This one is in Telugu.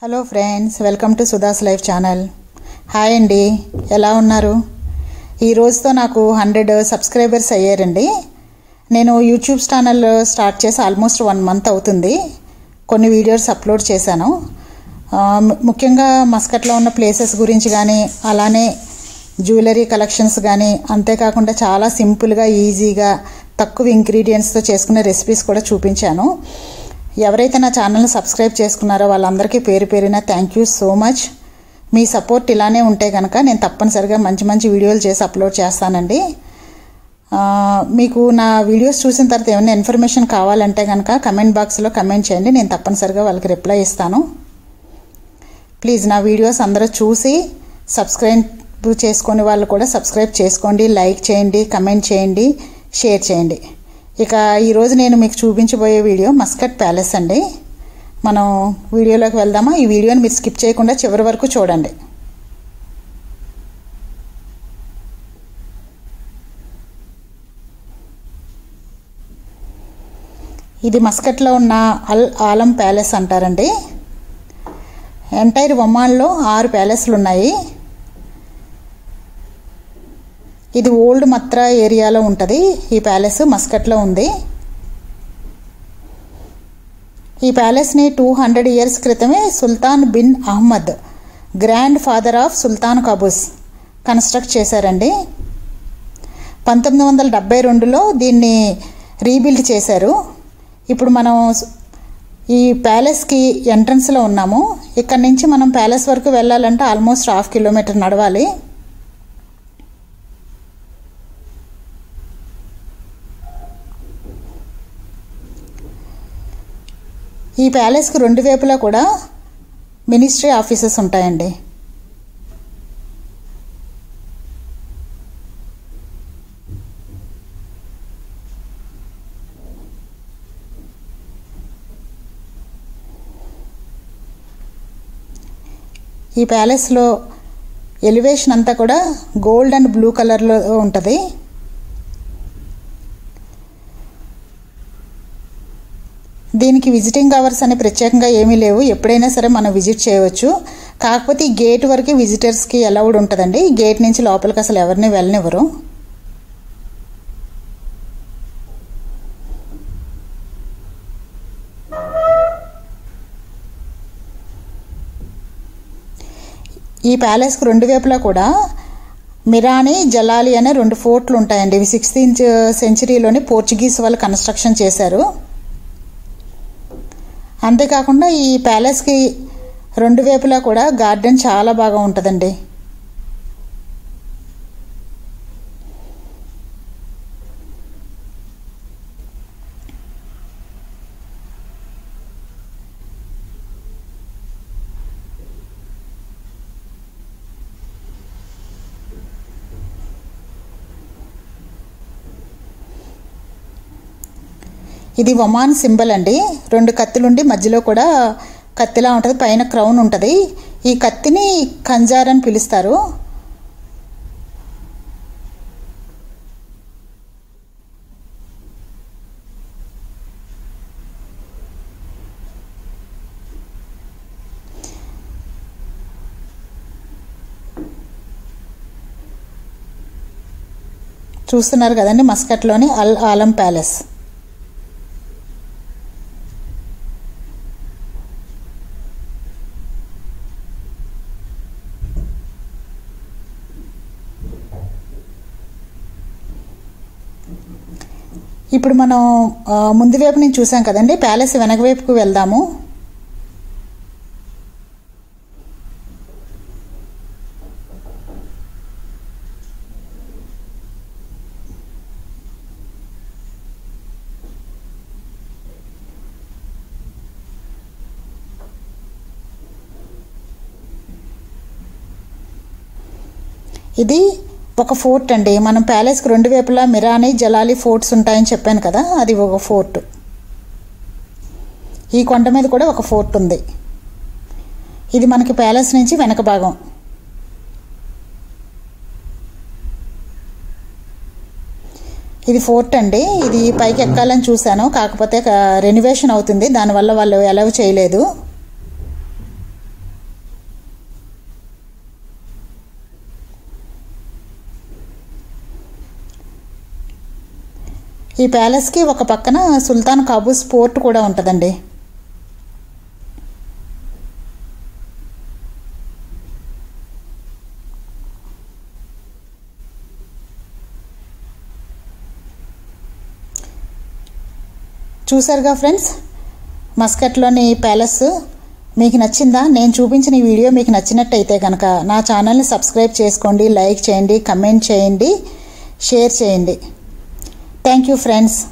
hello friends welcome to Sudha's life channel hi అండి ఎలా ఉన్నారు ఈ రోజుతో నాకు హండ్రెడ్ సబ్స్క్రైబర్స్ అయ్యారండి నేను యూట్యూబ్ ఛానల్ స్టార్ట్ చేసి ఆల్మోస్ట్ వన్ మంత్ అవుతుంది కొన్ని వీడియోస్ అప్లోడ్ చేశాను ఆ, ము- ముఖ్యంగా మస్కట్లో ఉన్న ప్లేసెస్ గురించి కానీ అలానే జ్యువెలరీ కలెక్షన్స్ కానీ అంతేకాకుండా చాలా సింపుల్గా ఈజీగా తక్కువ ఇంగ్రీడియంట్స్తో చేసుకునే రెసిపీస్ కూడా చూపించాను ఎవరైతే నా ఛానల్ని సబ్స్క్రైబ్ చేసుకున్నారో వాళ్ళందరికీ పేరు పేరున థ్యాంక్ యూ సో మచ్ మీ సపోర్ట్ ఇలానే ఉంటే కనుక నేను తప్పనిసరిగా మంచి మంచి వీడియోలు చేసి అప్లోడ్ చేస్తానండి ఆ, మీకు నా వీడియోస్ చూసిన తర్వాత ఏమైనా ఇన్ఫర్మేషన్ కావాలంటే కనుక కమెంట్ బాక్స్లో కమెంట్ చేయండి నేను తప్పనిసరిగా వాళ్ళకి రిప్లై ఇస్తాను ప్లీజ్ నా వీడియోస్ అందరూ చూసి సబ్స్క్రైబ్ చేసుకునే వాళ్ళు కూడా సబ్స్క్రైబ్ చేసుకోండి లైక్ చేయండి కమెంట్ చేయండి షేర్ చేయండి ఇక ఈరోజు నేను మీకు చూపించబోయే వీడియో మస్కట్ ప్యాలెస్ అండి మనం వీడియోలోకి వెళ్దామా ఈ వీడియోని మీరు స్కిప్ చేయకుండా చివరి వరకు చూడండి ఇది మస్కట్లో ఉన్న అల్ ఆలం ప్యాలెస్ అంటారండి ఎంటైర్ ఒమాన్లో ఆరు ప్యాలెస్లు ఉన్నాయి ఇది ఓల్డ్ మత్రా ఏరియాలో ఉంటుంది ఈ ప్యాలెస్ మస్కట్లో ఉంది ఈ ప్యాలెస్ని టూ హండ్రెడ్ ఇయర్స్ క్రితమే Sultan bin Ahmad grandfather of Sultan Qaboos construct చేశారండి పంతొమ్మిది వందల డెబ్బై రెండులో దీన్ని రీబిల్డ్ చేశారు ఇప్పుడు మనం ఈ ప్యాలెస్కి ఎంట్రన్స్లో ఉన్నాము ఇక్కడ నుంచి మనం ప్యాలెస్ వరకు వెళ్ళాలంటే ఆల్మోస్ట్ హాఫ్ కిలోమీటర్ నడవాలి ఈ ప్యాలెస్కి రెండు వైపులా కూడా మినిస్ట్రీ ఆఫీసెస్ ఉంటాయండి ఈ ప్యాలెస్లో ఎలివేషన్ అంతా కూడా గోల్డ్ అండ్ బ్లూ కలర్లో ఉంటుంది దీనికి విజిటింగ్ అవర్స్ అని ప్రత్యేకంగా ఏమీ లేవు ఎప్పుడైనా సరే మనం విజిట్ చేయవచ్చు కాకపోతే ఈ గేట్ వరకు విజిటర్స్కి అలౌడ్ ఉంటుందండి గేట్ నుంచి లోపలికి అసలు ఎవరిని వెళ్ళనివ్వరు ఈ ప్యాలెస్కి రెండు వైపులా కూడా మిరాని జలాలి అనే రెండు ఫోర్ట్లు ఉంటాయండి ఇవి సిక్స్టీన్త్ సెంచరీలోని పోర్చుగీస్ వాళ్ళు కన్స్ట్రక్షన్ చేశారు అంతేకాకుండా ఈ ప్యాలెస్కి రెండు వైపులా కూడా గార్డెన్ చాలా బాగా ఉంటుందండి ఇది ఒమాన్ సింబల్ అండి రెండు కత్తులుండి మధ్యలో కూడా కత్తిలా ఉంటుంది పైన క్రౌన్ ఉంటుంది ఈ కత్తిని ఖంజార్ అని పిలుస్తారు చూస్తున్నారు కదండి మస్కట్లోని అల్ ఆలం ప్యాలెస్ ఇప్పుడు మనం ఆ, ముందు వైపు నుంచి చూసాం కదండి ప్యాలెస్ వెనక వైపుకు వెళ్దాము ఇది ఒక ఫోర్ట్ అండి మనం ప్యాలెస్కి రెండు వైపులా మిరాని జలాలి ఫోర్ట్స్ ఉంటాయని చెప్పాను కదా అది ఒక ఫోర్ట్ ఈ కొండ మీద కూడా ఒక ఫోర్ట్ ఉంది ఇది మనకి ప్యాలెస్ నుంచి వెనక భాగం ఇది ఫోర్ట్ అండి ఇది పైకి ఎక్కాలని చూశాను కాకపోతే రెనోవేషన్ అవుతుంది దానివల్ల వాళ్ళు అలౌ చేయలేదు ఈ ప్యాలెస్కి ఒక పక్కన సుల్తాన్ కాబూస్ పోర్ట్ కూడా ఉంటుందండి చూసారుగా ఫ్రెండ్స్ మస్కట్లోని ప్యాలెస్ మీకు నచ్చిందా నేను చూపించిన ఈ వీడియో మీకు నచ్చినట్టయితే కనుక నా ఛానల్ని సబ్స్క్రైబ్ చేసుకోండి లైక్ చేయండి కమెంట్ చేయండి షేర్ చేయండి థ్యాంక్ యూ ఫ్రెండ్స్